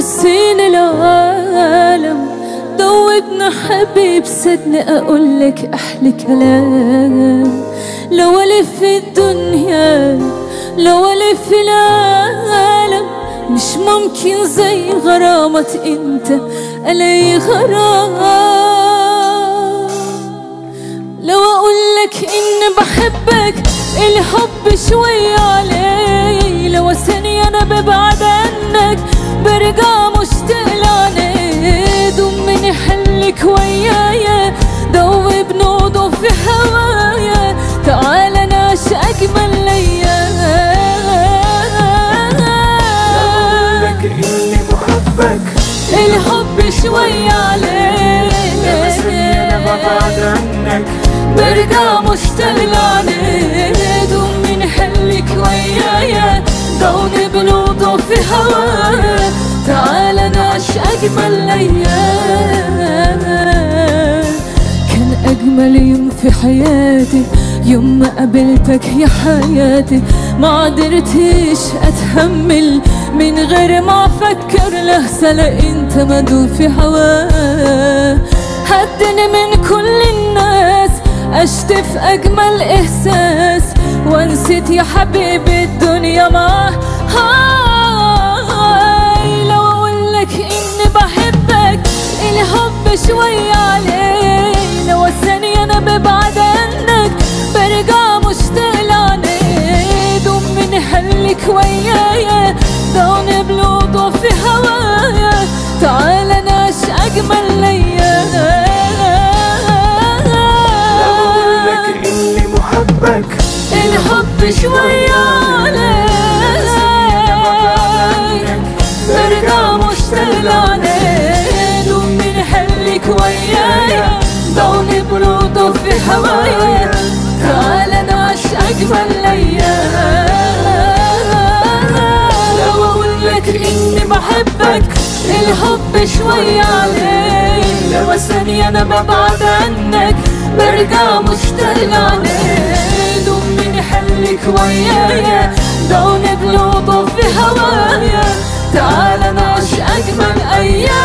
نسين العالم دوبنا حبيب صدني اقول لك احلى كلام لو الف الدنيا لو الف العالم مش ممكن زي غرامة انت علي غرام لو اقول لك اني بحبك الحب شوي علي لو ثانية انا ببعد عنك برجع مشتاق لعنيك ضمني حلك ويايا دوب نوضه في هوايا تعال نعيش اجمل ليالي لك اني بحبك الحب شوي لما ثانية انا ببعد عليك عنك برجع مشتاق لعنيك من حلك ويايا دوني بنوضه في هوايا تعال نعيش اجمل ايام كان اجمل يوم في حياتي يوم ما قابلتك يا حياتي ما قدرتش اتحمل من غير ما افكر لحظه لا انت مدوب في هواه هدني من كل الناس اشتف اجمل احساس ونسيت يا حبيبي الدنيا معاه هاي لو اقول لك اني بحبك الحب شوي عليه لو ثانية انا ببعد عنك برجع مشتاق لعنيك ضمني حلك ويايا دوني بلوضه في هوايا تعال نعيش اجمل لو اقول لك ليالي اني محبك الحب شوي عليك برجع مشتاق لعنيك من حلك ويايا دوني بروده في هوايا تعال نعيش اجمل ليالي لو اقول لك اني بحبك الحب شوي عليك لو ثانية انا ببعد عنك برجع مشتاق لعنيك ضمني حلك ويايا دوني بلوضه في هوايا تعال نعيش اجمل ايام